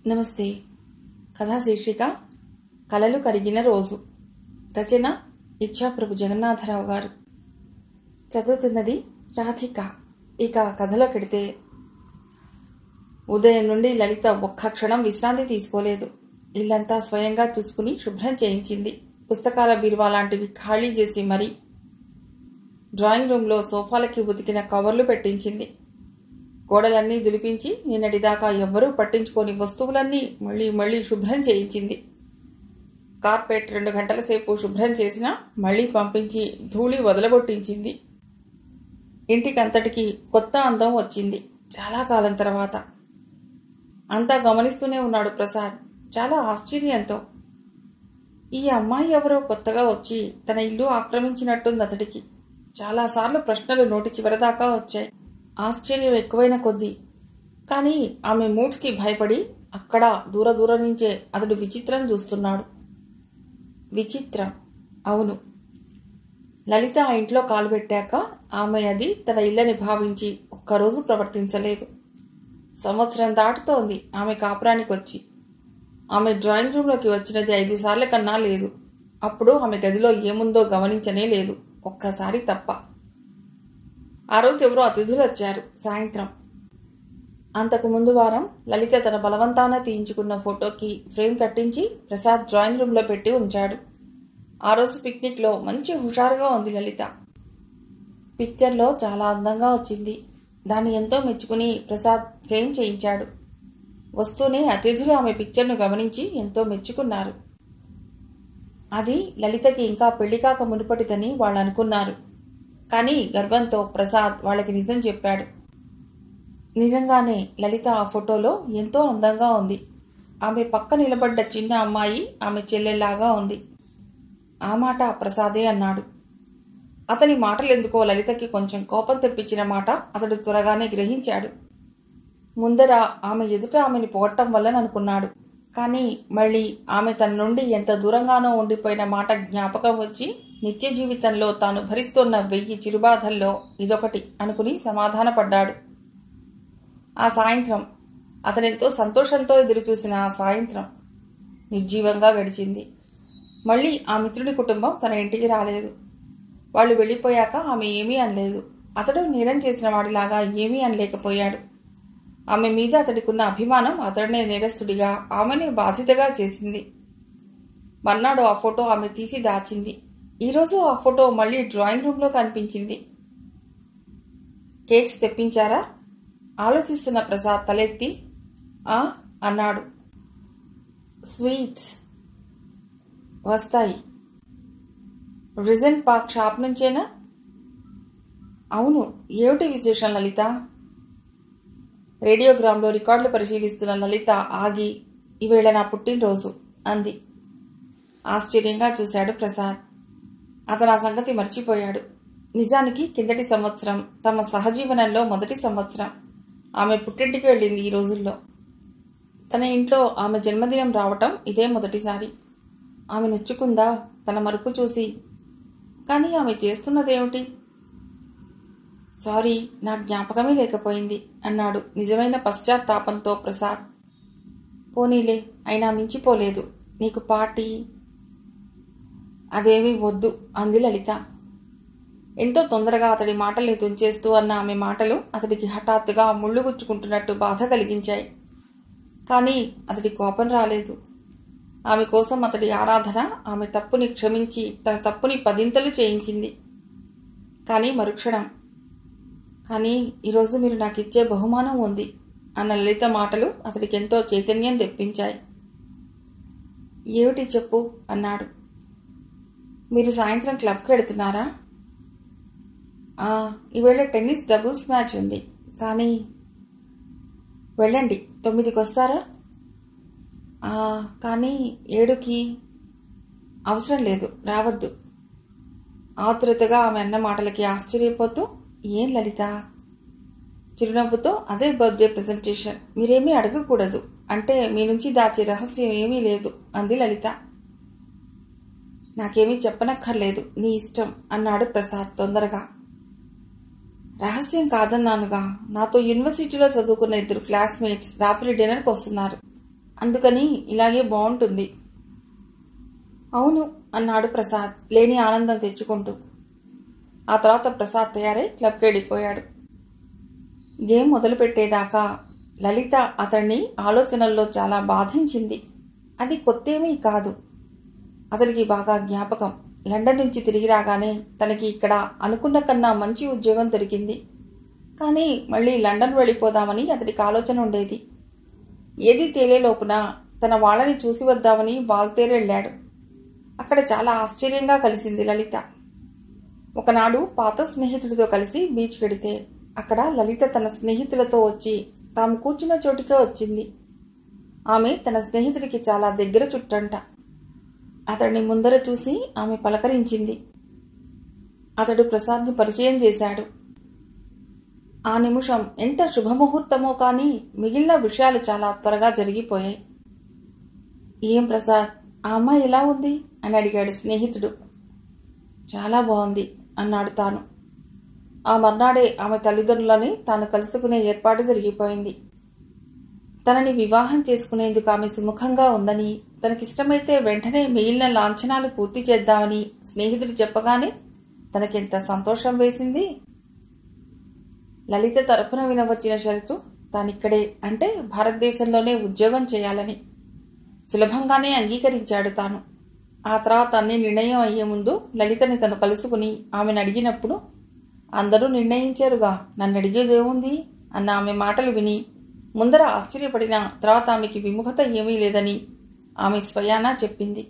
నమస్తే కథా శీర్షిక కలలు కరిగిన రోజు రచన ఇచ్చాప్రభు జగన్నాథరావు గారు చదువుతున్నది రాధిక ఇక కథలోకెడితే ఉదయం నుండి లలిత ఒక్క క్షణం విశ్రాంతి తీసుకోలేదు ఇల్లంతా స్వయంగా చూసుకుని శుభ్రం చేయించింది పుస్తకాల బీరువా లాంటివి ఖాళీ చేసి మరీ డ్రాయింగ్ రూమ్లో సోఫాలకి ఉతికిన కవర్లు పెట్టించింది గోడలన్నీ దులిపించి నిన్నటిదాకా ఎవ్వరూ పట్టించుకోని వస్తువులన్నీ మళ్ళీ మళ్ళీ శుభ్రం చేయించింది కార్పెట్ రెండు గంటల సేపు శుభ్రం చేసినా మళ్ళీ పంపించి ధూళి వదలగొట్టించింది ఇంటికంతటికి కొత్త అందం వచ్చింది చాలా కాలం తర్వాత అంతా గమనిస్తూనే ఉన్నాడు ప్రసాద్ చాలా ఆశ్చర్యంతో ఈ అమ్మాయి ఎవరో కొత్తగా వచ్చి తన ఇల్లు ఆక్రమించినట్టుంది అతడికి చాలాసార్లు ప్రశ్నలు నోటి చివరిదాకా వచ్చాయి ఆశ్చర్యం ఎక్కువైన కొద్దీ కానీ ఆమె మూడ్స్కి భయపడి అక్కడ దూర దూరం నుంచే అతడు విచిత్రం చూస్తున్నాడు విచిత్రం అవును లలిత ఆ ఇంట్లో కాలు పెట్టాక ఆమె అది తన ఇల్లని భావించి ఒక్కరోజు ప్రవర్తించలేదు సంవత్సరం దాటుతోంది ఆమె కాపురానికి వచ్చి ఆమె డ్రాయింగ్ రూమ్లోకి వచ్చినది ఐదు సార్ల కన్నా లేదు అప్పుడు ఆమె గదిలో ఏముందో గమనించనే లేదు ఒక్కసారి తప్ప ఆ రోజు ఎవరో అతిథులు వచ్చారు సాయంత్రం అంతకు ముందు వారం లలిత తన బలవంతాన తీయించుకున్న ఫోటోకి ఫ్రేమ్ కట్టించి ప్రసాద్ డ్రాయింగ్ రూమ్లో పెట్టి ఉంచాడు ఆ రోజు పిక్నిక్లో మంచి హుషారుగా ఉంది లలిత పిక్చర్లో చాలా అందంగా వచ్చింది దాన్ని ఎంతో మెచ్చుకుని ప్రసాద్ ఫ్రేమ్ చేయించాడు వస్తూనే అతిథులు ఆమె పిక్చర్ను గమనించి ఎంతో మెచ్చుకున్నారు అది లలితకి ఇంకా పెళ్లి కాక మునుపటిదని వాళ్ళు అనుకున్నారు కానీ గర్వంతో ప్రసాద్ వాళ్ళకి నిజం చెప్పాడు నిజంగానే లలిత ఆ ఫోటోలో ఎంతో అందంగా ఉంది ఆమె పక్క నిలబడ్డ చిన్న అమ్మాయి ఆమె చెల్లెల్లాగా ఉంది ఆ మాట ప్రసాదే అన్నాడు అతని మాటలు ఎందుకో లలితకి కొంచెం కోపం తెప్పించిన మాట అతడు త్వరగానే గ్రహించాడు ముందర ఆమె ఎదుట ఆమెని పోగొట్టం వల్లననుకున్నాడు కానీ మళ్ళీ ఆమె తన నుండి ఎంత దూరంగానో ఉండిపోయిన మాట జ్ఞాపకం వచ్చి నిత్య జీవితంలో తాను భరిస్తున్న వెయ్యి చిరుబాధల్లో ఇదొకటి అనుకుని సమాధానపడ్డాడు ఆ సాయంత్రం అతనెంతో సంతోషంతో ఎదురుచూసిన ఆ సాయంత్రం నిర్జీవంగా గడిచింది మళ్ళీ ఆ మిత్రుడి కుటుంబం తన ఇంటికి రాలేదు వాళ్ళు వెళ్ళిపోయాక ఆమె ఏమీ అనలేదు అతడు నేరం చేసిన వాడిలాగా ఏమీ అనలేకపోయాడు ఆమె మీద అతడికున్న అభిమానం అతడినే నేరస్తుడిగా ఆమెనే బాధితగా చేసింది మర్నాడు ఆ ఫోటో ఆమె తీసి దాచింది ఈరోజు ఆ ఫోటో మళ్ళీ డ్రాయింగ్ రూమ్లో కనిపించింది కేక్స్ తెప్పించారా ఆలోచిస్తున్న ప్రసాద్ తలెత్తి ఆ అన్నాడు స్వీట్స్ వస్తాయి రిజన్ పార్క్ షాప్ నుంచేనా అవును ఏమిటి విశేషం లలిత రేడియోగ్రామ్లో రికార్డులు పరిశీలిస్తున్న లలిత ఆగి ఈవేళ నా పుట్టినరోజు అంది ఆశ్చర్యంగా చూశాడు ప్రసాద్ అతను ఆ సంగతి మర్చిపోయాడు నిజానికి కిందటి సంవత్సరం తమ సహజీవనంలో మొదటి సంవత్సరం ఆమె పుట్టింటికి వెళ్ళింది ఈ రోజుల్లో తన ఇంట్లో ఆమె జన్మదినం రావటం ఇదే మొదటిసారి ఆమె నొచ్చుకుందా తన మరుపు చూసి కానీ ఆమె చేస్తున్నదేమిటి సారీ నా జ్ఞాపకమే లేకపోయింది అన్నాడు నిజమైన పశ్చాత్తాపంతో ప్రసాద్ పోనీలే అయినా మించిపోలేదు నీకు పార్టీ అదేమీ వద్దు అంది లలిత ఎంతో తొందరగా అతడి మాటల్ని తుంచేస్తూ అన్న ఆమె మాటలు అతడికి హఠాత్తుగా ముళ్ళు గుచ్చుకుంటున్నట్టు బాధ కలిగించాయి కానీ అతడి కోపం రాలేదు ఆమె కోసం అతడి ఆరాధన ఆమె తప్పుని క్షమించి తన తప్పుని పదింతలు చేయించింది కానీ మరుక్షణం కానీ ఈరోజు మీరు నాకు ఇచ్చే బహుమానం ఉంది అన్న లలిత మాటలు అతడికి ఎంతో చైతన్యం తెప్పించాయి ఏమిటి చెప్పు అన్నాడు మీరు సాయంత్రం క్లబ్కి వెళుతున్నారా ఈవేళ టెన్నిస్ డబుల్స్ మ్యాచ్ ఉంది కానీ వెళ్ళండి తొమ్మిదికి వస్తారా కానీ ఏడుకి అవసరం లేదు రావద్దు ఆతురతగా ఆమె అన్న మాటలకి ఆశ్చర్యపోతూ ఏం లలిత చిరునవ్వుతో అదే బర్త్డే ప్రజెంటేషన్ మీరేమీ అడగకూడదు అంటే మీ నుంచి దాచే రహస్యం ఏమీ లేదు అంది లలిత నాకేమీ చెప్పనక్కర్లేదు నీ ఇష్టం అన్నాడు ప్రసాద్ తొందరగా రహస్యం కాదన్నానుగా నాతో యూనివర్సిటీలో చదువుకున్న ఇద్దరు క్లాస్మేట్స్ రాత్రి డిన్నర్కి వస్తున్నారు అందుకని ఇలాగే బాగుంటుంది అవును అన్నాడు ప్రసాద్ లేని ఆనందం తెచ్చుకుంటూ ఆ తర్వాత ప్రసాద్ తయారై క్లబ్కి వెళ్ళిపోయాడు గేమ్ మొదలుపెట్టేదాకా లలిత అతన్ని ఆలోచనల్లో చాలా బాధించింది అది కొత్తేమీ కాదు అతనికి బాగా జ్ఞాపకం లండన్ నుంచి తిరిగి రాగానే తనకి ఇక్కడ అనుకున్న కన్నా మంచి ఉద్యోగం దొరికింది కానీ మళ్ళీ లండన్ వెళ్ళిపోదామని అతనికి ఆలోచన ఉండేది ఏది తేలేలోపున తన వాళ్ళని చూసి వద్దామని బాల్తేరు వెళ్ళాడు అక్కడ చాలా ఆశ్చర్యంగా కలిసింది లలిత ఒకనాడు పాత స్నేహితుడితో కలిసి బీచ్ వెడితే అక్కడ లలిత తన స్నేహితులతో వచ్చి తాము కూర్చున్న చోటుకే వచ్చింది ఆమె తన స్నేహితుడికి చాలా దగ్గర చుట్టంట అతడిని ముందర చూసి ఆమె పలకరించింది అతడు ప్రసాద్ని పరిచయం చేశాడు ఆ నిమిషం ఎంత శుభముహూర్తమో కానీ మిగిలిన విషయాలు చాలా త్వరగా జరిగిపోయాయి ఏం ప్రసాద్ ఆ అమ్మాయి ఎలా ఉంది అని అడిగాడు స్నేహితుడు చాలా బాగుంది అన్నాడు తాను ఆ మర్నాడే ఆమె తల్లిదండ్రులని తాను కలుసుకునే ఏర్పాటు జరిగిపోయింది తనని వివాహం చేసుకునేందుకు ఆమె సుముఖంగా ఉందని తనకిష్టమైతే వెంటనే మిగిలిన లాంఛనాలు పూర్తి చేద్దామని స్నేహితుడు చెప్పగానే తనకెంత సంతోషం వేసింది లలిత తరపున వినవచ్చిన షరతు తానిక్కడే అంటే భారతదేశంలోనే ఉద్యోగం చేయాలని సులభంగానే అంగీకరించాడు తాను ఆ తర్వాత అన్ని నిర్ణయం అయ్యే ముందు లలితని తను కలుసుకుని ఆమెను అడిగినప్పుడు అందరూ నిర్ణయించారుగా నన్ను అడిగేదేముంది అన్న ఆమె మాటలు విని ముందర ఆశ్చర్యపడిన తర్వాత ఆమెకి విముఖత ఏమీ లేదని ఆమె స్వయానా చెప్పింది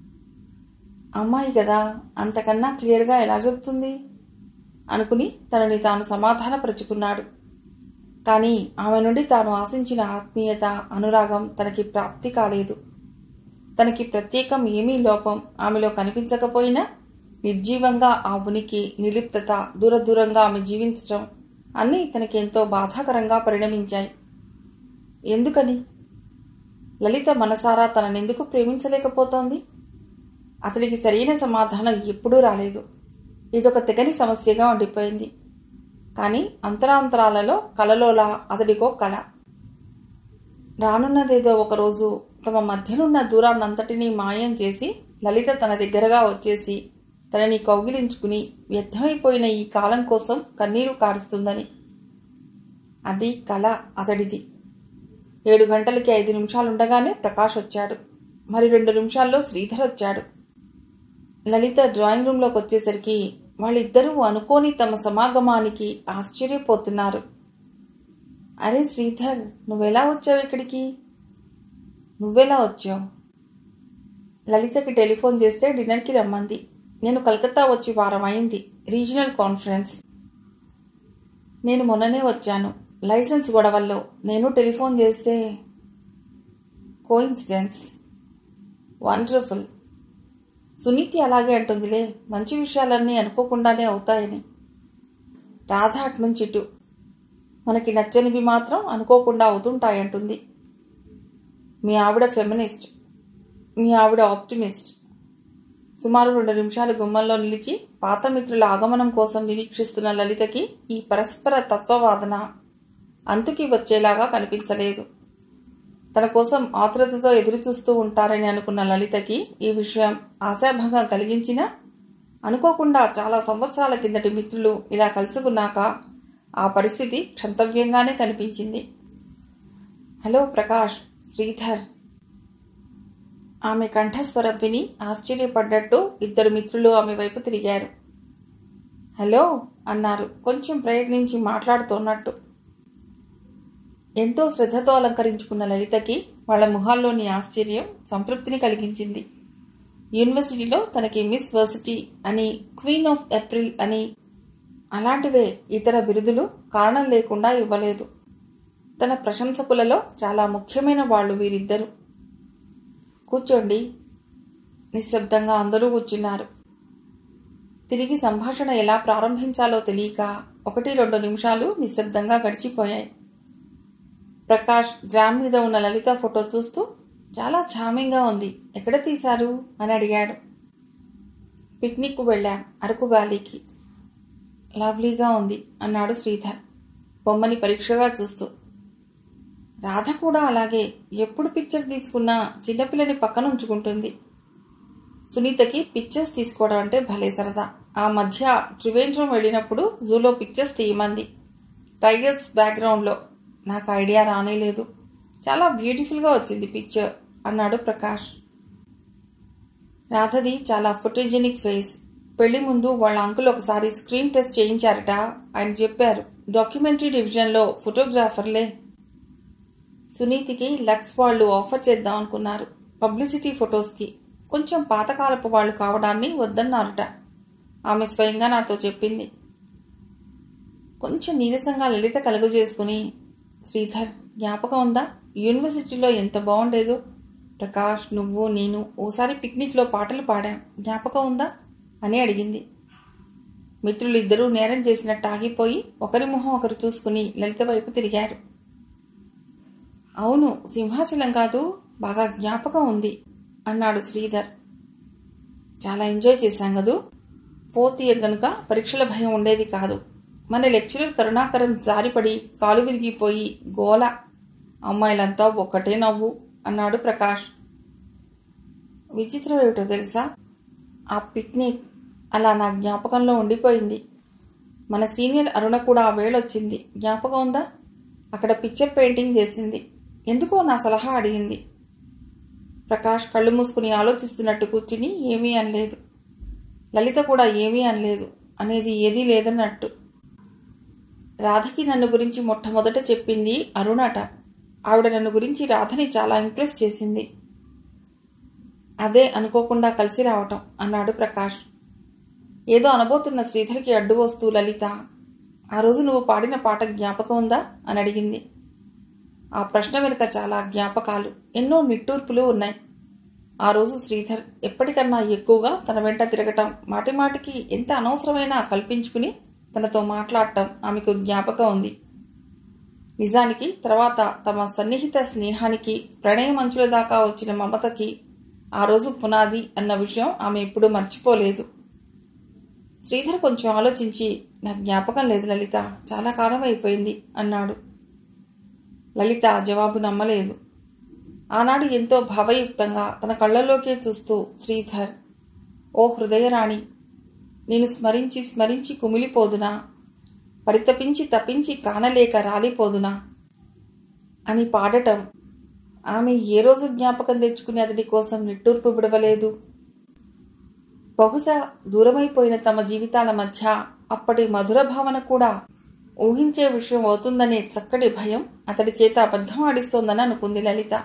అమ్మాయి కదా అంతకన్నా క్లియర్గా ఎలా చెబుతుంది అనుకుని తనని తాను సమాధానపరుచుకున్నాడు కానీ ఆమె నుండి తాను ఆశించిన ఆత్మీయత అనురాగం తనకి ప్రాప్తి కాలేదు తనకి ప్రత్యేకం ఏమీ లోపం ఆమెలో కనిపించకపోయినా నిర్జీవంగా ఆ ఉనికి నిలిప్తత దూరదూరంగా ఆమె జీవించటం అన్నీ తనకి ఎంతో బాధాకరంగా పరిణమించాయి ఎందుకని లలిత మనసారా తననెందుకు ప్రేమించలేకపోతోంది అతనికి సరైన సమాధానం ఎప్పుడూ రాలేదు ఇదొక తెగని సమస్యగా ఉండిపోయింది కానీ అంతరాంతరాలలో కలలోలా అతడికో కళ రానున్నదేదో ఒకరోజు తమ మధ్యనున్న దూరాన్నంతటినీ మాయం చేసి లలిత తన దగ్గరగా వచ్చేసి తనని కౌగిలించుకుని వ్యర్థమైపోయిన ఈ కాలం కోసం కన్నీరు కారుస్తుందని అది కళ అతడిది ఏడు గంటలకి ఐదు నిమిషాలుండగానే ప్రకాష్ వచ్చాడు మరి రెండు నిమిషాల్లో శ్రీధర్ వచ్చాడు లలిత డ్రాయింగ్ రూమ్లోకి వచ్చేసరికి వాళ్ళిద్దరూ అనుకోని తమ సమాగమానికి ఆశ్చర్యపోతున్నారు అరే శ్రీధర్ నువ్వెలా వచ్చావు ఇక్కడికి నువ్వెలా వచ్చావు లలితకి టెలిఫోన్ చేస్తే డిన్నర్కి రమ్మంది నేను కలకత్తా వచ్చి వారం అయింది రీజనల్ కాన్ఫరెన్స్ నేను మొన్ననే వచ్చాను లైసెన్స్ గొడవల్లో నేను టెలిఫోన్ చేస్తే కోయిన్సిడెన్స్ వండర్ఫుల్ సునీతి అలాగే అంటుందిలే మంచి విషయాలన్నీ అనుకోకుండానే అవుతాయని రాధ అట్నుంచి ఇటు మనకి నచ్చనివి మాత్రం అనుకోకుండా అవుతుంటాయంటుంది మీ ఆవిడ ఫెమినిస్ట్ మీ ఆవిడ ఆప్టిమిస్ట్ సుమారు రెండు నిమిషాలు గుమ్మంలో నిలిచి పాత మిత్రుల ఆగమనం కోసం నిరీక్షిస్తున్న లలితకి ఈ పరస్పర తత్వవాదన అంతుకి వచ్చేలాగా కనిపించలేదు తన కోసం ఆతురతతో ఎదురుచూస్తూ ఉంటారని అనుకున్న లలితకి ఈ విషయం ఆశాభంగం కలిగించినా అనుకోకుండా చాలా సంవత్సరాల కిందటి మిత్రులు ఇలా కలుసుకున్నాక ఆ పరిస్థితి క్షంతవ్యంగానే కనిపించింది హలో ప్రకాష్ శ్రీధర్ ఆమె కంఠస్వరం విని ఆశ్చర్యపడ్డట్టు ఇద్దరు మిత్రులు ఆమె వైపు తిరిగారు హలో అన్నారు కొంచెం ప్రయత్నించి మాట్లాడుతున్నట్టు ఎంతో శ్రద్ధతో అలంకరించుకున్న లలితకి వాళ్ళ ముఖాల్లోని ఆశ్చర్యం సంతృప్తిని కలిగించింది యూనివర్సిటీలో తనకి మిస్ వర్సిటీ అని క్వీన్ ఆఫ్ ఏప్రిల్ అని అలాంటివే ఇతర బిరుదులు కారణం లేకుండా ఇవ్వలేదు తన ప్రశంసకులలో చాలా ముఖ్యమైన వాళ్ళు వీరిద్దరు కూర్చోండి నిశ్శబ్దంగా అందరూ కూర్చున్నారు తిరిగి సంభాషణ ఎలా ప్రారంభించాలో తెలియక ఒకటి రెండు నిమిషాలు నిశ్శబ్దంగా గడిచిపోయాయి ప్రకాష్ గ్రామ్ మీద ఉన్న లలిత ఫోటో చూస్తూ చాలా ఛామింగ్గా ఉంది ఎక్కడ తీశారు అని అడిగాడు పిక్నిక్కు వెళ్ళాం అరకు వ్యాలీకి లవ్లీగా ఉంది అన్నాడు శ్రీధర్ బొమ్మని పరీక్షగా చూస్తూ రాధ కూడా అలాగే ఎప్పుడు పిక్చర్ తీసుకున్నా చిన్నపిల్లని పక్కన ఉంచుకుంటుంది సునీతకి పిక్చర్స్ తీసుకోవడం అంటే భలే సరదా ఆ మధ్య త్రివేంద్రం వెళ్ళినప్పుడు జూలో పిక్చర్స్ తీయమంది టైగర్స్ బ్యాక్గ్రౌండ్లో నాకు ఐడియా రానేలేదు చాలా బ్యూటిఫుల్గా వచ్చింది పిక్చర్ అన్నాడు ప్రకాష్ రాధది చాలా ఫోటోజెనిక్ ఫేస్ పెళ్లి ముందు వాళ్ళ అంకుల్ ఒకసారి స్క్రీన్ టెస్ట్ చేయించారట ఆయన చెప్పారు డాక్యుమెంటరీ డివిజన్లో ఫోటోగ్రాఫర్లే సునీతికి లక్స్ వాళ్ళు ఆఫర్ చేద్దాం అనుకున్నారు పబ్లిసిటీ ఫొటోస్కి కొంచెం పాతకాలపు వాళ్ళు కావడాన్ని వద్దన్నారట ఆమె స్వయంగా నాతో చెప్పింది కొంచెం నీరసంగా లలిత కలుగజేసుకుని శ్రీధర్ జ్ఞాపకం ఉందా యూనివర్సిటీలో ఎంత బాగుండేదో ప్రకాష్ నువ్వు నేను ఓసారి పిక్నిక్లో పాటలు పాడాం జ్ఞాపకం ఉందా అని అడిగింది మిత్రులిద్దరూ నేరం చేసినట్టు ఆగిపోయి ఒకరి మొహం ఒకరు చూసుకుని లలిత వైపు తిరిగారు అవును సింహాచలం కాదు బాగా జ్ఞాపకం ఉంది అన్నాడు శ్రీధర్ చాలా ఎంజాయ్ చేశాం కదూ ఫోర్త్ ఇయర్ గనుక పరీక్షల భయం ఉండేది కాదు మన లెక్చరర్ కరుణాకరం జారిపడి కాలు విరిగిపోయి గోల అమ్మాయిలంతా ఒక్కటే నవ్వు అన్నాడు ప్రకాష్ విచిత్రం ఏమిటో తెలుసా ఆ పిక్నిక్ అలా నా జ్ఞాపకంలో ఉండిపోయింది మన సీనియర్ అరుణ కూడా ఆ వేళొచ్చింది జ్ఞాపకం ఉందా అక్కడ పిక్చర్ పెయింటింగ్ చేసింది ఎందుకో నా సలహా అడిగింది ప్రకాష్ కళ్ళు మూసుకుని ఆలోచిస్తున్నట్టు కూర్చుని ఏమీ అనలేదు లలిత కూడా ఏమీ అనలేదు అనేది ఏదీ లేదన్నట్టు రాధకి నన్ను గురించి మొట్టమొదట చెప్పింది అరుణట ఆవిడ నన్ను గురించి రాధని చాలా ఇంప్రెస్ చేసింది అదే అనుకోకుండా కలిసి రావటం అన్నాడు ప్రకాష్ ఏదో అనబోతున్న శ్రీధర్కి అడ్డు వస్తూ లలిత ఆ రోజు నువ్వు పాడిన పాట జ్ఞాపకం ఉందా అని అడిగింది ఆ ప్రశ్న వెనుక చాలా జ్ఞాపకాలు ఎన్నో నిట్టూర్పులు ఉన్నాయి ఆ రోజు శ్రీధర్ ఎప్పటికన్నా ఎక్కువగా తన వెంట తిరగటం మాటిమాటికి ఎంత అనవసరమైనా కల్పించుకుని తనతో మాట్లాడటం ఆమెకు జ్ఞాపకం ఉంది నిజానికి తర్వాత తమ సన్నిహిత స్నేహానికి ప్రణయమంచుల దాకా వచ్చిన మమతకి ఆ రోజు పునాది అన్న విషయం ఆమె ఎప్పుడూ మర్చిపోలేదు శ్రీధర్ కొంచెం ఆలోచించి నాకు జ్ఞాపకం లేదు లలిత చాలా కాలం అయిపోయింది అన్నాడు లలిత జవాబు నమ్మలేదు ఆనాడు ఎంతో భావయుక్తంగా తన కళ్ళల్లోకే చూస్తూ శ్రీధర్ ఓ హృదయరాణి నేను స్మరించి స్మరించి కుమిలిపోదునా పరితపించి తప్పించి కానలేక రాలిపోదునా అని పాడటం ఆమె ఏ రోజు జ్ఞాపకం తెచ్చుకుని అతడి కోసం నిట్టూర్పు విడవలేదు బహుశా దూరమైపోయిన తమ జీవితాల మధ్య అప్పటి మధుర భావన కూడా ఊహించే విషయం అవుతుందనే చక్కటి భయం అతడి చేత అబద్ధం ఆడిస్తోందని అనుకుంది లలిత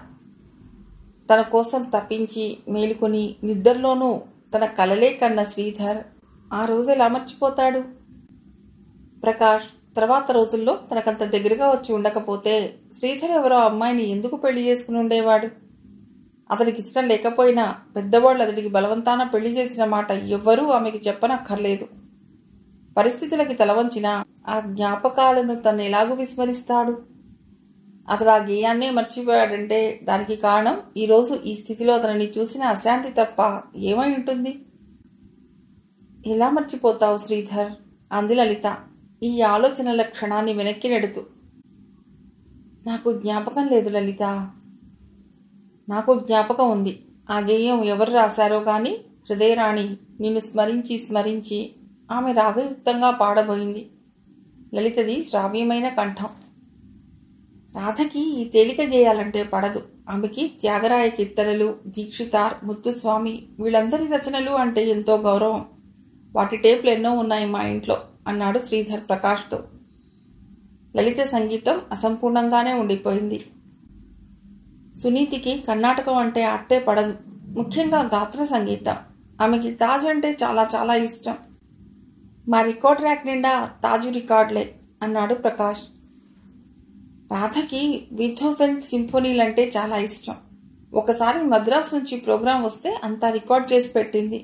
తన కోసం తప్పించి మేలుకొని నిద్రలోనూ తన కలలే కన్న శ్రీధర్ ఆ రోజు ఎలా మర్చిపోతాడు ప్రకాష్ తర్వాత రోజుల్లో తనకంత దగ్గరగా వచ్చి ఉండకపోతే శ్రీధర్ ఎవరో అమ్మాయిని ఎందుకు పెళ్లి చేసుకుని ఉండేవాడు అతనికి ఇష్టం లేకపోయినా పెద్దవాళ్ళు అతడికి బలవంతాన పెళ్లి చేసిన మాట ఎవ్వరూ ఆమెకి చెప్పనక్కర్లేదు పరిస్థితులకి తలవంచినా ఆ జ్ఞాపకాలను తను ఎలాగూ విస్మరిస్తాడు అతడు ఆ గేయాన్నే మర్చిపోయాడంటే దానికి కారణం ఈరోజు ఈ స్థితిలో అతనిని చూసిన అశాంతి తప్ప ఏమై ఉంటుంది ఎలా మర్చిపోతావు శ్రీధర్ అంది లలిత ఈ ఆలోచనల క్షణాన్ని వెనక్కి నెడుతూ నాకు జ్ఞాపకం లేదు లలిత నాకు జ్ఞాపకం ఉంది ఆ గేయం ఎవరు రాశారో గాని హృదయరాణి నిన్ను స్మరించి స్మరించి ఆమె రాగయుక్తంగా పాడబోయింది లలితది శ్రావ్యమైన కంఠం రాధకి ఈ తేలిక గేయాలంటే పడదు ఆమెకి త్యాగరాయ కీర్తనలు దీక్షితార్ ముత్తుస్వామి వీళ్ళందరి రచనలు అంటే ఎంతో గౌరవం వాటి టేపులు ఎన్నో ఉన్నాయి మా ఇంట్లో అన్నాడు శ్రీధర్ ప్రకాష్తో లలిత సంగీతం అసంపూర్ణంగానే ఉండిపోయింది సునీతికి కర్ణాటకం అంటే అట్టే పడదు ముఖ్యంగా గాత్ర సంగీతం ఆమెకి తాజ్ అంటే చాలా చాలా ఇష్టం మా రికార్డ్ ర్యాక్ నిండా తాజు రికార్డులే అన్నాడు ప్రకాష్ రాధకి విథోఫెన్ సింఫోనీలంటే చాలా ఇష్టం ఒకసారి మద్రాస్ నుంచి ప్రోగ్రాం వస్తే అంతా రికార్డ్ చేసి పెట్టింది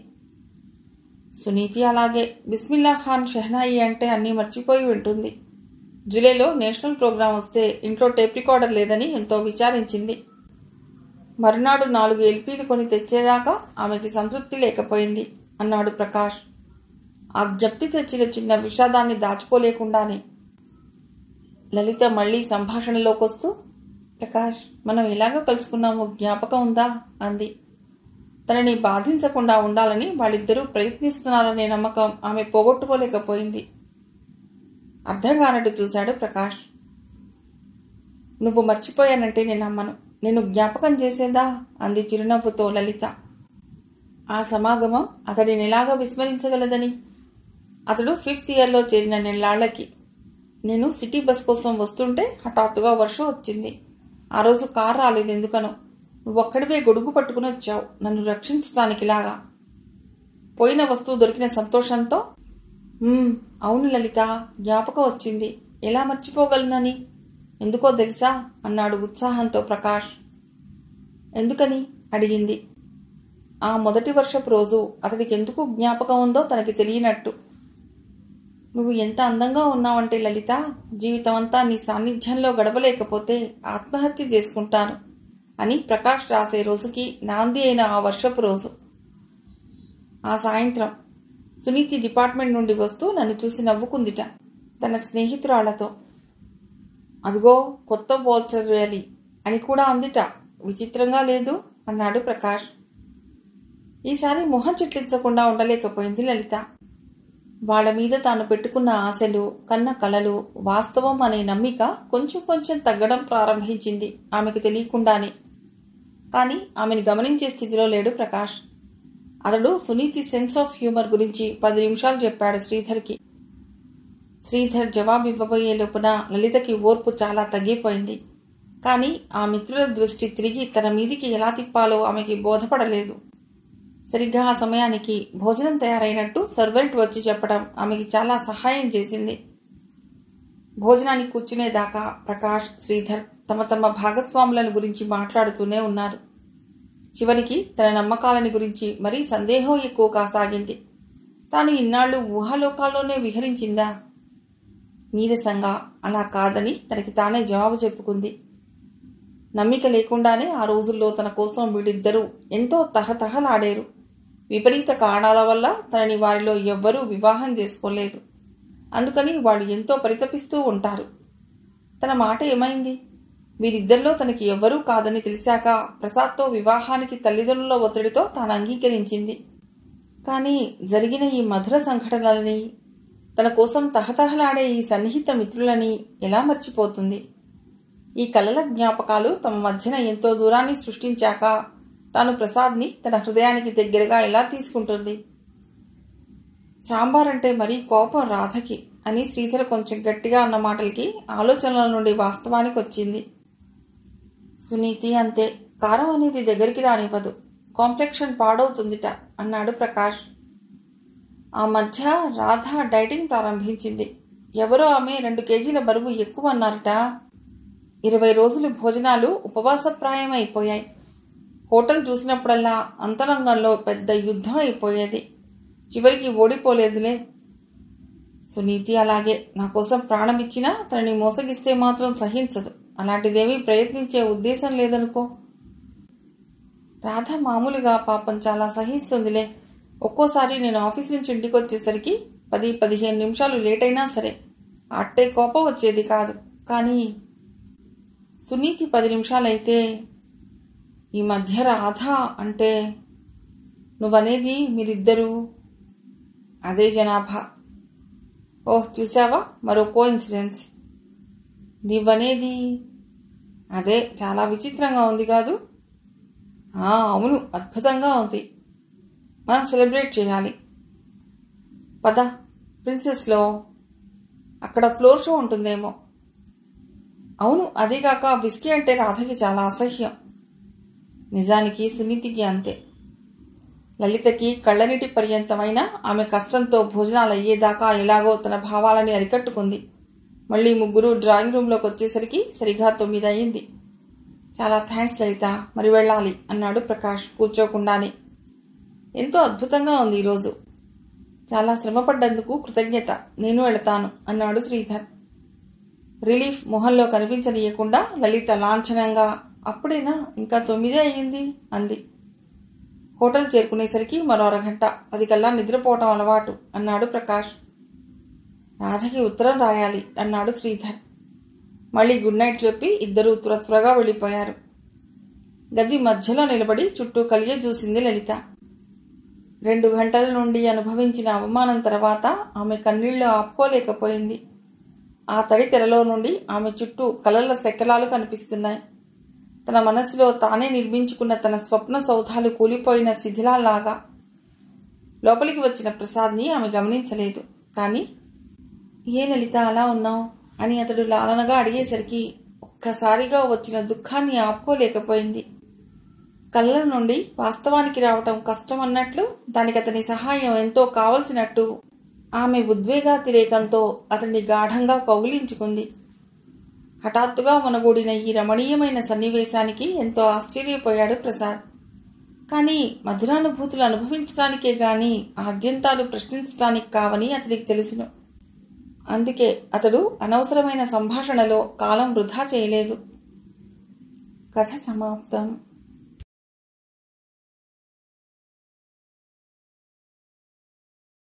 సునీతి అలాగే బిస్మిల్లా ఖాన్ షెహనాయి అంటే అన్నీ మర్చిపోయి ఉంటుంది జూలైలో నేషనల్ ప్రోగ్రాం వస్తే ఇంట్లో టేప్ రికార్డర్ లేదని ఎంతో విచారించింది మరునాడు నాలుగు ఎల్పీలు కొని తెచ్చేదాకా ఆమెకి సంతృప్తి లేకపోయింది అన్నాడు ప్రకాష్ ఆ జ్ఞప్తి తెచ్చిన చిన్న విషాదాన్ని దాచుకోలేకుండానే లలిత మళ్ళీ సంభాషణలోకి వస్తూ ప్రకాష్ మనం ఎలాగో కలుసుకున్నామో జ్ఞాపకం ఉందా అంది తనని బాధించకుండా ఉండాలని వాళ్ళిద్దరూ ప్రయత్నిస్తున్నారనే నమ్మకం ఆమె పోగొట్టుకోలేకపోయింది అర్థం కానట్టు చూశాడు ప్రకాష్ నువ్వు మర్చిపోయానంటే నేను నమ్మను నేను జ్ఞాపకం చేసేదా అంది చిరునవ్వుతో లలిత ఆ సమాగమం అతడిని ఎలాగో విస్మరించగలదని అతడు ఫిఫ్త్ ఇయర్లో చేరిన నెల్లాళ్లకి నేను సిటీ బస్ కోసం వస్తుంటే హఠాత్తుగా వర్షం వచ్చింది ఆ రోజు కారు రాలేదు ఎందుకనో నువ్వు ఒక్కడివే గొడుగు పట్టుకుని వచ్చావు నన్ను రక్షించడానికిలాగా పోయిన వస్తువు దొరికిన సంతోషంతో "మ్మ్, అవును లలిత జ్ఞాపకం వచ్చింది ఎలా మర్చిపోగలనని ఎందుకో తెలుసా అన్నాడు ఉత్సాహంతో ప్రకాష్ ఎందుకని అడిగింది ఆ మొదటి వర్షపు రోజు అతడికి ఎందుకు జ్ఞాపకం ఉందో తనకి తెలియనట్టు నువ్వు ఎంత అందంగా ఉన్నావంటే లలిత జీవితం అంతా నీ సాన్నిధ్యంలో గడపలేకపోతే ఆత్మహత్య చేసుకుంటాను అని ప్రకాష్ రాసే రోజుకి నాంది అయిన ఆ వర్షపు రోజు ఆ సాయంత్రం సునీతి డిపార్ట్మెంట్ నుండి వస్తూ నన్ను చూసి నవ్వుకుందిట తన స్నేహితురాళ్లతో అదిగో కొత్త బోల్చర్ ర్యాలీ అని కూడా అందిట విచిత్రంగా లేదు అన్నాడు ప్రకాష్ ఈసారి మొహం చిట్లించకుండా ఉండలేకపోయింది లలిత వాళ్ళ మీద తాను పెట్టుకున్న ఆశలు కన్న కలలు వాస్తవం అనే నమ్మిక కొంచెం కొంచెం తగ్గడం ప్రారంభించింది ఆమెకు తెలియకుండానే కానీ ఆమెను గమనించే స్థితిలో లేడు ప్రకాష్ అతడు సునీతి సెన్స్ ఆఫ్ హ్యూమర్ గురించి పది నిమిషాలు చెప్పాడు శ్రీధర్కి శ్రీధర్ జవాబు ఇవ్వబోయే లోపున లలితకి ఓర్పు చాలా తగ్గిపోయింది కానీ ఆ మిత్రుల దృష్టి తిరిగి తన మీదికి ఎలా తిప్పాలో ఆమెకి బోధపడలేదు సరిగ్గా ఆ సమయానికి భోజనం తయారైనట్టు సర్వెంట్ వచ్చి చెప్పడం ఆమెకి చాలా సహాయం చేసింది భోజనానికి కూర్చునేదాకా ప్రకాష్ శ్రీధర్ తమ తమ భాగస్వాములను గురించి మాట్లాడుతూనే ఉన్నారు చివరికి తన నమ్మకాలని గురించి మరీ సందేహం ఎక్కువ కాసాగింది తాను ఇన్నాళ్ళు ఊహాలోకాల్లోనే విహరించిందా నీరసంగా అలా కాదని తనకి తానే జవాబు చెప్పుకుంది నమ్మిక లేకుండానే ఆ రోజుల్లో తన కోసం వీళ్ళిద్దరూ ఎంతో తహతహలాడారు విపరీత కారణాల వల్ల తనని వారిలో ఎవ్వరూ వివాహం చేసుకోలేదు అందుకని వాళ్ళు ఎంతో పరితపిస్తూ ఉంటారు తన మాట ఏమైంది వీరిద్దరిలో తనకి ఎవ్వరూ కాదని తెలిసాక ప్రసాద్తో వివాహానికి తల్లిదండ్రుల ఒత్తిడితో తాను అంగీకరించింది కానీ జరిగిన ఈ మధుర సంఘటనలని తన కోసం తహతహలాడే ఈ సన్నిహిత మిత్రులని ఎలా మర్చిపోతుంది ఈ కలల జ్ఞాపకాలు తమ మధ్యన ఎంతో దూరాన్ని సృష్టించాక తాను ప్రసాద్ని తన హృదయానికి దగ్గరగా ఎలా తీసుకుంటుంది సాంబార్ అంటే మరీ కోపం రాధకి అని శ్రీధర్ కొంచెం గట్టిగా అన్న మాటలకి ఆలోచనల నుండి వాస్తవానికి వచ్చింది సునీతి అంతే కారం అనేది దగ్గరికి రానివ్వదు కాంప్లెక్షన్ పాడవుతుందిట అన్నాడు ప్రకాష్ ఆ మధ్య రాధ డైటింగ్ ప్రారంభించింది ఎవరో ఆమె రెండు కేజీల బరువు ఎక్కువ అన్నారట ఇరవై రోజులు భోజనాలు ఉపవాసప్రాయం అయిపోయాయి హోటల్ చూసినప్పుడల్లా అంతరంగంలో పెద్ద యుద్ధం అయిపోయేది చివరికి ఓడిపోలేదులే సునీతి అలాగే నా కోసం ప్రాణం ఇచ్చినా తనని మోసగిస్తే మాత్రం సహించదు అలాంటిదేమీ ప్రయత్నించే ఉద్దేశం లేదనుకో రాధ మామూలుగా పాపం చాలా సహిస్తుందిలే ఒక్కోసారి నేను ఆఫీస్ నుంచి ఇంటికి వచ్చేసరికి పది పదిహేను నిమిషాలు లేట్ అయినా సరే అట్టే కోపం వచ్చేది కాదు కానీ సునీతి పది నిమిషాలైతే ఈ మధ్య రాధ అంటే నువ్వనేది మీరిద్దరూ అదే జనాభా ఓహ్ చూసావా మరో కో ఇన్సిడెన్స్ నీవనేది అదే చాలా విచిత్రంగా ఉంది కాదు ఆ, అవును అద్భుతంగా ఉంది మనం సెలబ్రేట్ చేయాలి పద ప్రిన్సెస్లో అక్కడ ఫ్లోర్ షో ఉంటుందేమో అవును అదేగాక విస్కీ అంటే రాధకి చాలా అసహ్యం నిజానికి సునీతికి అంతే లలితకి కళ్ళనీటి పర్యంతమైన ఆమె కష్టంతో భోజనాలు అయ్యేదాకా ఎలాగో తన భావాలని అరికట్టుకుంది మళ్ళీ ముగ్గురు డ్రాయింగ్ రూమ్లోకి వచ్చేసరికి సరిగా తొమ్మిది అయింది చాలా థ్యాంక్స్ లలిత మరి వెళ్ళాలి అన్నాడు ప్రకాష్ కూర్చోకుండానే ఎంతో అద్భుతంగా ఉంది ఈరోజు చాలా శ్రమపడ్డందుకు కృతజ్ఞత నేను వెళతాను అన్నాడు శ్రీధర్ రిలీఫ్ మొహంలో కనిపించనీయకుండా లలిత లాంఛనంగా అప్పుడేనా ఇంకా తొమ్మిదే అయ్యింది అంది హోటల్ చేరుకునేసరికి మరో అరగంట పది కల్లా నిద్రపోవటం అలవాటు అన్నాడు ప్రకాష్ రాధకి ఉత్తరం రాయాలి అన్నాడు శ్రీధర్ మళ్ళీ గుడ్ నైట్ చెప్పి ఇద్దరూ త్వర త్వరగా వెళ్ళిపోయారు గది మధ్యలో నిలబడి చుట్టూ కలిగే చూసింది లలిత రెండు గంటల నుండి అనుభవించిన అవమానం తర్వాత ఆమె కన్నీళ్లు ఆపుకోలేకపోయింది ఆ తడి తెరలో నుండి ఆమె చుట్టూ కలల శకలాలు కనిపిస్తున్నాయి తన మనసులో తానే నిర్మించుకున్న తన స్వప్న సౌధాలు కూలిపోయిన శిథిలాల్లాగా లోపలికి వచ్చిన ప్రసాద్ని ఆమె గమనించలేదు కానీ ఏ లలిత అలా ఉన్నావు అని అతడు లాలనగా అడిగేసరికి ఒక్కసారిగా వచ్చిన దుఃఖాన్ని ఆపుకోలేకపోయింది కళ్ళ నుండి వాస్తవానికి రావటం కష్టం అన్నట్లు దానికి అతని సహాయం ఎంతో కావలసినట్టు ఆమె ఉద్వేగాతిరేకంతో అతన్ని గాఢంగా కౌగిలించుకుంది హఠాత్తుగా మనగూడిన ఈ రమణీయమైన సన్నివేశానికి ఎంతో ఆశ్చర్యపోయాడు ప్రసాద్ కానీ మధురానుభూతులు అనుభవించడానికే గాని ఆద్యంతాలు ప్రశ్నించడానికి కావని అతనికి తెలుసును అందుకే అతడు అనవసరమైన సంభాషణలో కాలం వృధా చేయలేదు కథ సమాప్తం